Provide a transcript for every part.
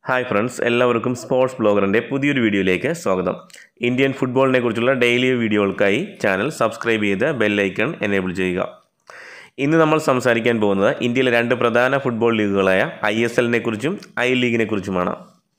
hi friends എല്ലാവർക്കും sports ബ്ലോഗറിൻ്റെ പുതിയൊരു വീഡിയോയിലേക്ക് സ്വാഗതം ഇന്ത്യൻ ഫുട്ബോളിനെ കുറിച്ചുള്ള ഡെയിലി വീഡിയോകൾക്കായി ചാനൽ സബ്സ്ക്രൈബ് ചെയ്ത് ബെല്ലൈക്കൺ എനേബിൾ ചെയ്യുക ഇന്ന് നമ്മൾ സംസാരിക്കാൻ പോകുന്നത് ഇന്ത്യയിലെ രണ്ട് പ്രധാന ഫുട്ബോൾ ലീഗുകളായ ഐ എസ് എല്ലിനെ കുറിച്ചും ഐ ലീഗിനെ കുറിച്ചുമാണ്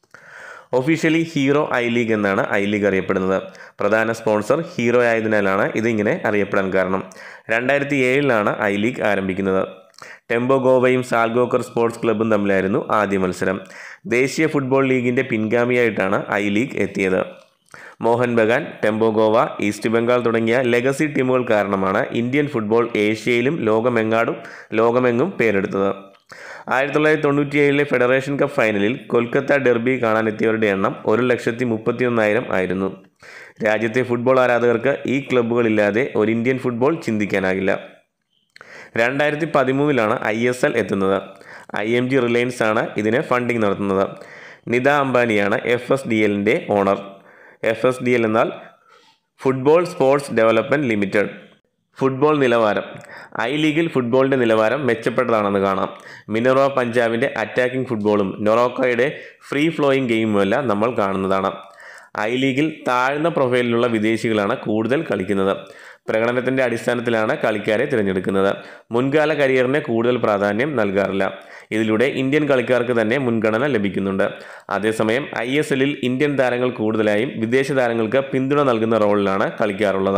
ഒഫീഷ്യലി ഹീറോ ഐ ലീഗ് എന്നാണ് ഐ ലീഗ് അറിയപ്പെടുന്നത് പ്രധാന സ്പോൺസർ ഹീറോ ആയതിനാലാണ് ഇതിങ്ങനെ അറിയപ്പെടാൻ കാരണം രണ്ടായിരത്തി ഏഴിലാണ് ഐ ലീഗ് ആരംഭിക്കുന്നത് ടെമ്പോ ഗോവയും സാൽഗോക്കർ സ്പോർട്സ് ക്ലബ്ബും തമ്മിലായിരുന്നു ആദ്യ മത്സരം ദേശീയ ഫുട്ബോൾ ലീഗിൻ്റെ പിൻഗാമിയായിട്ടാണ് ഐ ലീഗ് എത്തിയത് മോഹൻ ബഗാൻ ടെമ്പോ ഗോവ ഈസ്റ്റ് ബംഗാൾ തുടങ്ങിയ ലെഗസി ടീമുകൾ കാരണമാണ് ഇന്ത്യൻ ഫുട്ബോൾ ഏഷ്യയിലും ലോകമെങ്ങാടും ലോകമെങ്ങും പേരെടുത്തത് ആയിരത്തി തൊള്ളായിരത്തി തൊണ്ണൂറ്റി ഏഴിലെ ഫെഡറേഷൻ കപ്പ് ഫൈനലിൽ കൊൽക്കത്ത ഡെർബി കാണാനെത്തിയവരുടെ എണ്ണം ഒരു ലക്ഷത്തി മുപ്പത്തിയൊന്നായിരം ആയിരുന്നു രാജ്യത്തെ ഫുട്ബോൾ ആരാധകർക്ക് ഈ ക്ലബ്ബുകളില്ലാതെ ഒരു ഇന്ത്യൻ ഫുട്ബോൾ ചിന്തിക്കാനാകില്ല രണ്ടായിരത്തി പതിമൂന്നിലാണ് ഐ എസ് എൽ എത്തുന്നത് ഐ എം ജി റിലയൻസ് ആണ് ഇതിന് ഫണ്ടിംഗ് നടത്തുന്നത് നിത അംബാനിയാണ് എഫ് എസ് ഡി എല്ലിൻ്റെ owner F S D L എന്നാൽ football sports development limited football നിലവാരം ഐ ലീഗിൽ ഫുട്ബോളിൻ്റെ നിലവാരം മെച്ചപ്പെട്ടതാണെന്ന് കാണാം മിനറോ പഞ്ചാബിൻ്റെ അറ്റാക്കിംഗ് ഫുട്ബോളും നൊറോക്കോയുടെ ഫ്രീ ഫ്ലോയിങ് ഗെയിമുമെല്ലാം നമ്മൾ കാണുന്നതാണ് ഐ ലീഗിൽ താഴ്ന്ന പ്രൊഫൈലിലുള്ള വിദേശികളാണ് കൂടുതൽ കളിക്കുന്നത് പ്രകടനത്തിൻ്റെ അടിസ്ഥാനത്തിലാണ് കളിക്കാരെ തിരഞ്ഞെടുക്കുന്നത് മുൻകാല കരിയറിന് കൂടുതൽ പ്രാധാന്യം നൽകാറില്ല ഇതിലൂടെ ഇന്ത്യൻ കളിക്കാർക്ക് തന്നെ മുൻഗണന ലഭിക്കുന്നുണ്ട് അതേസമയം ഐ എസ് എല്ലിൽ ഇന്ത്യൻ താരങ്ങൾ കൂടുതലായും വിദേശ താരങ്ങൾക്ക് പിന്തുണ നൽകുന്ന റോളിലാണ് കളിക്കാറുള്ളത്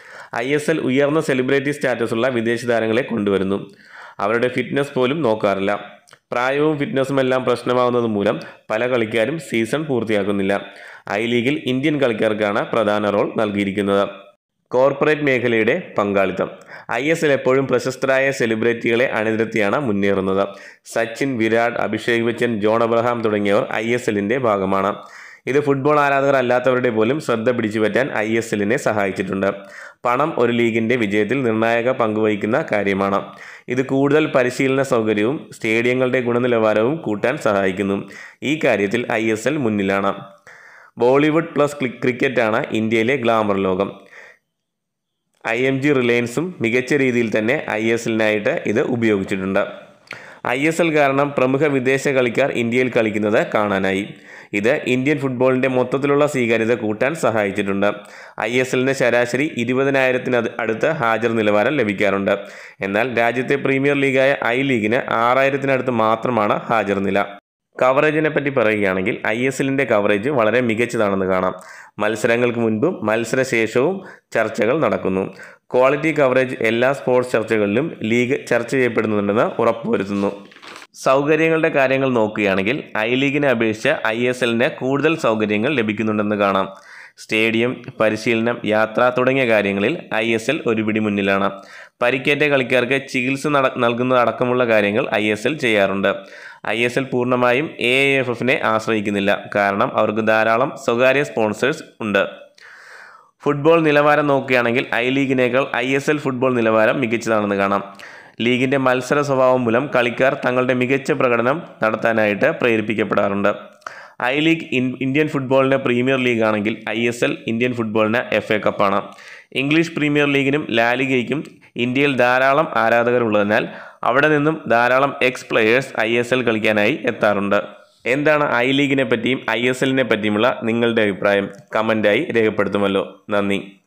ഐ എസ് എൽ ഉയർന്ന സെലിബ്രിറ്റി സ്റ്റാറ്റസുള്ള വിദേശ താരങ്ങളെ കൊണ്ടുവരുന്നു അവരുടെ ഫിറ്റ്നസ് പോലും നോക്കാറില്ല പ്രായവും ഫിറ്റ്നസും എല്ലാം പ്രശ്നമാവുന്നത് മൂലം പല കളിക്കാരും സീസൺ പൂർത്തിയാക്കുന്നില്ല ഐ ലീഗിൽ ഇന്ത്യൻ കളിക്കാർക്കാണ് പ്രധാന റോൾ നൽകിയിരിക്കുന്നത് കോർപ്പറേറ്റ് മേഖലയുടെ പങ്കാളിത്തം ഐ എസ് എൽ എപ്പോഴും പ്രശസ്തരായ സെലിബ്രിറ്റികളെ അണിനിരത്തിയാണ് മുന്നേറുന്നത് സച്ചിൻ വിരാട് അഭിഷേക് ബച്ചൻ ജോൺ അബ്രഹാം തുടങ്ങിയവർ ഐ എസ് എല്ലിൻ്റെ ഭാഗമാണ് ഇത് ഫുട്ബോൾ ആരാധകർ അല്ലാത്തവരുടെ പോലും ശ്രദ്ധ പിടിച്ചുപറ്റാൻ ഐ എസ് എല്ലിനെ സഹായിച്ചിട്ടുണ്ട് പണം ഒരു ലീഗിൻ്റെ വിജയത്തിൽ നിർണായക പങ്കുവഹിക്കുന്ന കാര്യമാണ് ഇത് കൂടുതൽ പരിശീലന സൗകര്യവും സ്റ്റേഡിയങ്ങളുടെ ഗുണനിലവാരവും കൂട്ടാൻ സഹായിക്കുന്നു ഈ കാര്യത്തിൽ ഐ എസ് എൽ മുന്നിലാണ് ബോളിവുഡ് പ്ലസ് ക്രിക്കറ്റാണ് ഇന്ത്യയിലെ ഗ്ലാമർ ലോകം ഐ എം ജി റിലയൻസും മികച്ച രീതിയിൽ തന്നെ ഐ എസ് എല്ലിനായിട്ട് ഇത് ഉപയോഗിച്ചിട്ടുണ്ട് ഐ എസ് എൽ കാരണം പ്രമുഖ വിദേശ കളിക്കാർ ഇന്ത്യയിൽ കളിക്കുന്നത് കാണാനായി ഇത് ഇന്ത്യൻ ഫുട്ബോളിൻ്റെ മൊത്തത്തിലുള്ള സ്വീകാര്യത കൂട്ടാൻ സഹായിച്ചിട്ടുണ്ട് ഐ എസ് എല്ലിന് ശരാശരി ഇരുപതിനായിരത്തിന് അടുത്ത് ഹാജർ നിലവാരം ലഭിക്കാറുണ്ട് എന്നാൽ രാജ്യത്തെ പ്രീമിയർ ലീഗായ ഐ ലീഗിന് ആറായിരത്തിനടുത്ത് മാത്രമാണ് ഹാജർ നില കവറേജിനെ പറ്റി പറയുകയാണെങ്കിൽ ഐ എസ് എല്ലിൻ്റെ കവറേജ് വളരെ മികച്ചതാണെന്ന് കാണാം മത്സരങ്ങൾക്ക് മുൻപും മത്സരശേഷവും ചർച്ചകൾ നടക്കുന്നു ക്വാളിറ്റി കവറേജ് എല്ലാ സ്പോർട്സ് ചർച്ചകളിലും ലീഗ് ചർച്ച ചെയ്യപ്പെടുന്നുണ്ടെന്ന് ഉറപ്പുവരുത്തുന്നു സൗകര്യങ്ങളുടെ കാര്യങ്ങൾ നോക്കുകയാണെങ്കിൽ ഐ ലീഗിനെ അപേക്ഷിച്ച് ഐ എസ് എല്ലിന് കൂടുതൽ സൗകര്യങ്ങൾ ലഭിക്കുന്നുണ്ടെന്ന് കാണാം സ്റ്റേഡിയം പരിശീലനം യാത്ര തുടങ്ങിയ കാര്യങ്ങളിൽ ഐ എസ് എൽ ഒരു പിടി മുന്നിലാണ് പരിക്കേറ്റ കളിക്കാർക്ക് ചികിത്സ നട നൽകുന്നതടക്കമുള്ള കാര്യങ്ങൾ ഐ എസ് എൽ ചെയ്യാറുണ്ട് ഐ എസ് എൽ പൂർണ്ണമായും എ എഫ് എഫിനെ ആശ്രയിക്കുന്നില്ല കാരണം അവർക്ക് ധാരാളം സ്വകാര്യ സ്പോൺസേഴ്സ് ഉണ്ട് ഫുട്ബോൾ നിലവാരം നോക്കുകയാണെങ്കിൽ ഐ ലീഗിനേക്കാൾ ഐ എസ് എൽ ഫുട്ബോൾ നിലവാരം മികച്ചതാണെന്ന് കാണാം ലീഗിൻ്റെ മത്സര സ്വഭാവം മൂലം കളിക്കാർ തങ്ങളുടെ മികച്ച പ്രകടനം നടത്താനായിട്ട് പ്രേരിപ്പിക്കപ്പെടാറുണ്ട് ഐ ലീഗ് ഇന്ത്യൻ ഫുട്ബോളിൻ്റെ പ്രീമിയർ ലീഗ് ആണെങ്കിൽ ഐ എസ് എൽ ഇന്ത്യൻ ഫുട്ബോളിന് എഫ് എ കപ്പാണ് ഇംഗ്ലീഷ് പ്രീമിയർ ലീഗിനും ലാലിഗയ്ക്കും ഇന്ത്യയിൽ ധാരാളം ആരാധകരുള്ളതിനാൽ അവിടെ നിന്നും ധാരാളം ex players I S L കളിക്കാനായി എത്താറുണ്ട് എന്താണ് ഐ ലീഗിനെ പറ്റിയും ഐ എസ് എല്ലിനെ പറ്റിയുമുള്ള നിങ്ങളുടെ അഭിപ്രായം കമൻറ്റായി രേഖപ്പെടുത്തുമല്ലോ നന്ദി